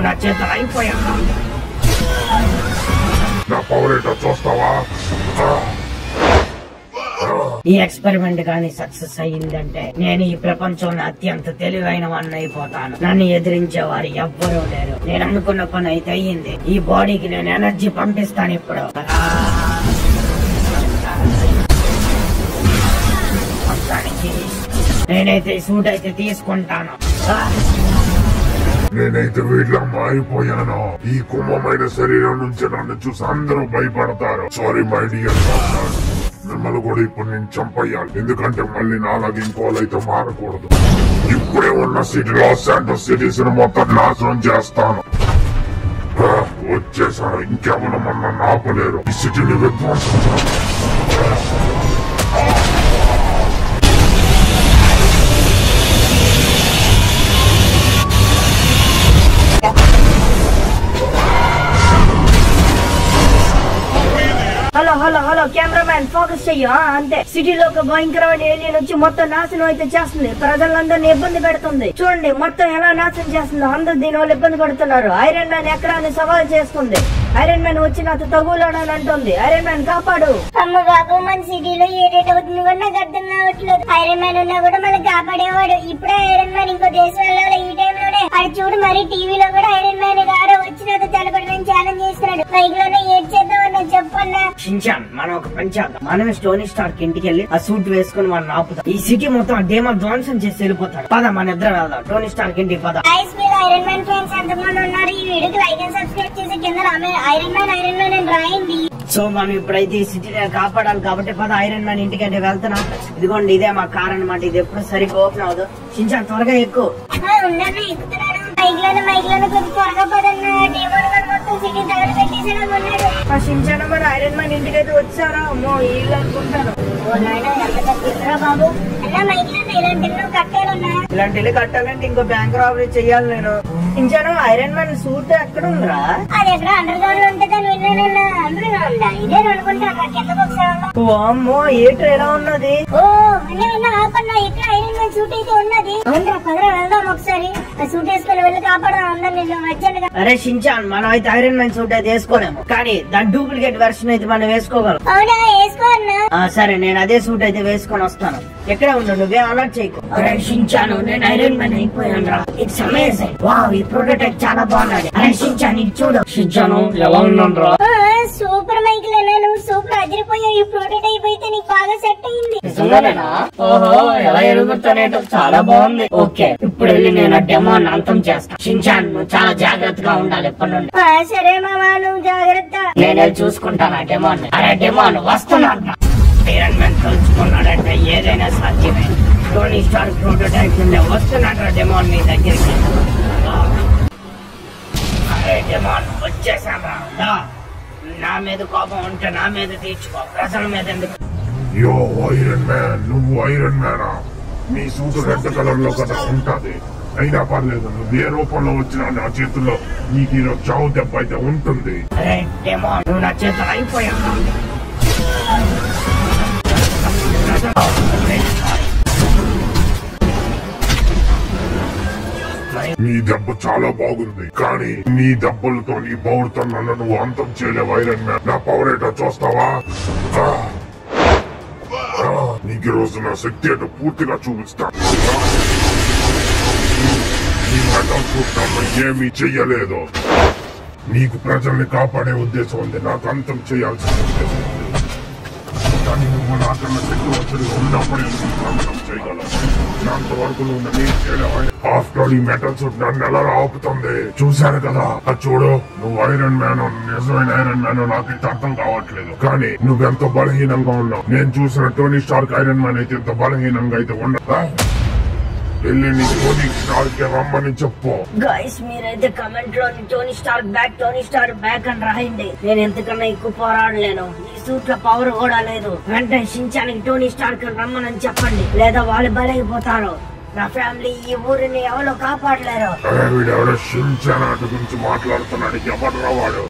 నువ్వు నా చేతులు అయిపోయావు నా పవర్ ఏంటో చూస్తావా ఆ, ఈ ఎక్స్పెరిమెంట్ కానీ సక్సెస్ అయ్యిందంటే నేను ఈ ప్రపంచంలో అత్యంత తెలివైన వాడిని అయిపోతాను నన్ను ఎదిరించే వారు ఎవ్వరూ లేరు నేను అనుకున్న పని అయితే అయ్యింది ఈ బాడీకి నేను ఎనర్జీ పంపిస్తాను ఇప్పుడు మొత్తానికి నేనైతే ఈ సూట్ అయితే తీసుకుంటాను ఆ! నేనైతే వీటిలో మారిపోయాను ఈ కుంభమైన శరీరం నుంచి నన్ను చూసి అందరూ భయపడతారు సారీ మై డియర్ మిమ్మల్ని కూడా ఇప్పుడు నేను చంపేయాలి ఎందుకంటే మళ్ళీ నాలాగే ఇంకోలైతే మారకూడదు ఇప్పుడే ఉన్న సిటీ లాస్ శాంటోస్ సిటీస్ మొత్తం నాశనం చేస్తాను ఆ, వచ్చేసాను ఇంకెవరు మన ఆపలేరు ఈ సిటీని విధ్వంసం చేస్తాను. Hello hello hello cameraman focus చెయ్యి ఆ, అంతే సిటీలో ఒక భయంకరమైన ఏలియన్ వచ్చి మొత్తం నాశనం అయితే చేస్తుంది ప్రజలందరినీ ఇబ్బంది పెడుతుంది చూడండి మొత్తం ఎలా నాశనం చేస్తుందో అందరూ దీని వల్ల ఇబ్బంది పడుతున్నారు ఐరన్ మ్యాన్ ఎక్కడ అని సవాల్ చేస్తుంది ఐరన్ మ్యాన్ వచ్చి నాతో తగులాడని అంటుంది ఐరన్ మ్యాన్ కాపాడు అమ్మ బాబు మన సిటీలో ఏ రేట్ అవుతుంది కూడా నాకు అర్థం కావట్లేదు ఐరన్ మ్యాన్ ఉన్నా కూడా మనకి కాపాడేవాడు ఇప్పుడే ఐరన్ మ్యాన్ ఇంకో దేశం వెళ్ళాలి ఈ టైంలోనే అది చూడు మరి టీవీలో కూడా ఐరన్ మ్యాన్ గారు వచ్చినది తెలపడమని ఛాలెంజ్ చేస్తున్నాడు బైక్ లోనే ఏడ్ చేద్దామన్నా చెప్పన్నా షించాన్ మనం ఒక పని చేద్దాం మనమే స్టోనీ స్టార్ కి ఇంటికి వెళ్ళి ఆ సూట్ వేసుకుని మనం ఆపుదాం ఈ సిటీ మొత్తం ఆ డేమా ధ్వంసం చేసి వెళ్ళిపోతాడు పద మన ఇద్దరం వెళ్దాం టోనీ స్టార్ కి ఇంటికి పద ఐస్ మీద ఐరన్ మ్యాన్ ఫ్రెండ్స్ ఎంతమంది ఉన్నారు ఈ వీడియోకి లైక్ అండ్ సబ్స్క్రైబ్ చేసి కింద ఐరన్ మ్యాన్ ఐరన్ మ్యాన్ అని రాయండి సో మనం ఇప్పుడైతే ఈ సిటీని కాపాడాలి కాబట్టి పద ఐరన్ మ్యాన్ ఇంటికి అంటే వెళ్తున్నాం ఇదిగోండి ఇదే మా కార్ అన్నమాట ఇది ఎప్పుడు సరిగ్గా ఓపెన్ అవ్వదు షించాన్ త్వరగా ఎక్కువ ఆ, ఉన్నాను ఎక్కుతున్నాను బైక్ లోనే బైక్ లోనే కొంచెం త్వరగా పదన్నా డేమోన్ గారు మొత్తం సిటీ తగలు పెట్టేసాడు ఉన్నాడు ఆ షించాన్ మరి ఐరన్ మ్యాన్ ఇంటికి అయితే వచ్చారా అమ్మో ఇల్లు అనుకుంటాను ఓ నాయన ఎంత తగ్గిద్దరా బాబు అన్నా బైక్ లోనే ఇలాంటి ఎన్నో కట్టేలు ఉన్నాయి ఇలాంటి ఇల్లు కట్టాలంటే ఇంకో బ్యాంక్ రాబరీ చెయ్యాలి నేను షించాను ఐరన్ మ్యాన్ సూట్ ఎక్కడ ఉందిరా అది ఎక్కడ అండర్ గ్రౌండ్ ఉంటుందని విన్నానన్నా అండర్ గ్రౌండ్ ఇదే అనుకుంటాను నాకు ఎంత ఒకసారి ఓ అమ్మో ఏ ఎలా ఉన్నది ఓ అన్నీ ఉన్నా ఆపన్నా ఇక్కడ ఐరన్ మ్యాన్ సూట్ అయితే ఉన్నది అవునరా పదరా వెళ్దాం ఒకసారి ఆ సూట్ వేసుకొని వెళ్ళి కాపాడదాం అందరు నిన్ను వచ్చాను అరే షించాన్ మనం అయితే ఐరన్ మ్యాన్ సూట్ అయితే వేసుకోలేము కానీ దాని డూప్లికేట్ వెర్షన్ అయితే మనం వేసుకోగలం అవునా వేసుకో అన్నా ఆ సరే నేను అదే సూట్ అయితే వేసుకొని వస్తాను ఎక్కడే ఉండు నువ్వే అలర్ట్ చేయకు అరే షించాను నేను ఐరన్ మ్యాన్ అయిపోయాను రా ఇట్స్ అమేజింగ్ వావ్ ఈ ప్రోటోటైప్ చాలా బాగున్నది అరే షించాన్ ఇది చూడు షించాను ఎలా ఉన్నాను రా ఆ, సూపర్ మైక్ లేనా నువ్వు సూపర్ అదిరిపోయావు ఈ ప్రోటోటైప్ అయితే నీకు బాగా సెట్ అయింది నిజంగానేనా ఓహో ఎలా ఎరుగుతానేటో చాలా బాగుంది ఓకే ఇప్పుడు వెళ్ళి నేను ఆ డెమో అంతం చేస్తాను షించాన్ నువ్వు చాలా జాగ్రత్తగా ఉండాలి ఇప్పటి నుండి ఆ, సరే మామా నువ్వు జాగ్రత్త నేనే చూసుకుంటాను ఆ డెమోన్ అరే డెమోన్ వస్తున్నాను ఐరన్ మ్యాన్ కలుసుకున్నాడంటే ఏదైనా సాధ్యమే టోనీ స్టార్ ప్రోటోటైప్ నుండి వస్తున్నాడు డెమోన్ నీ దగ్గరికి అరే డెమోన్ వచ్చేసాను రా నా మీద కోపం ఉంటే నా మీద తీర్చుకో ప్రజల మీద ఎందుకు యో ఐరన్ మ్యాన్ నువ్వు ఐరన్ మ్యానా నీ సూట్ రెడ్ కలర్ లో కదా ఉంటది అయినా పర్లేదు నువ్వు ఏ రూపంలో వచ్చినా నా చేతుల్లో నీకు ఈరోజు చావు దెబ్బ అయితే ఉంటుంది అరే డెమోన్ నువ్వు నా చేతులు అయిపోయావు నీ దెబ్బ చాలా బాగుంది కానీ నీ దెబ్బలతో నీ పవర్తో నన్ను నువ్వు అంతం చేయలేవు ఐరన్ మ్యాన్ నా పవర్ ఏంటో చూస్తావా ఆ! ఆ! నీకు ఈ రోజు నా శక్తి ఏంటో పూర్తిగా చూపిస్తాను నీ మెటల్ సూట్ నన్ను ఏమీ చెయ్యలేదు నీకు ప్రజల్ని కాపాడే ఉద్దేశం ఉంది నాకు అంతం చేయాల్సిన ఉద్దేశం ఉంది కానీ నువ్వు నాకన్నా శక్తివంతుడిగా ఉన్నప్పుడే నువ్వు అంతం చేయగలవు అంతవరకు నువ్వు నన్ను ఏం చేయలేవు ఆఫ్టర్ ఆల్ ఈ మెటల్ సూట్ నన్ను ఎలా ఆపుతుంది చూశారు కదా అది చూడు నువ్వు ఐరన్ మ్యాన్ నిజమైన ఐరన్ మ్యాన్ నాకు ఇంత అర్థం కావట్లేదు కానీ నువ్వెంతో బలహీనంగా ఉన్నావు నేను చూసిన టోనీ స్టార్క్ ఐరన్ మ్యాన్ అయితే ఇంత బలహీనంగా అయితే ఉండదా వెళ్ళి నీ టోనీ స్టార్క్ రమ్మని చెప్పు గైస్ మీరైతే కమెంట్ లో Tony Stark back Tony Stark back అని రాయండి నేను ఎంతకన్నా ఎక్కువ పోరాడలేను ఈ సూట్ లో పవర్ కూడా లేదు వెంటనే షించానికి టోనీ స్టార్ కి రమ్మనని చెప్పండి లేదా వాళ్ళు బలైపోతారు నా ఫ్యామిలీ ఈ ఊరిని ఎవరో కాపాడలేరు అరే వీడెవడో షించానాటి గురించి మాట్లాడుతున్నాడు ఎవడరా వాడు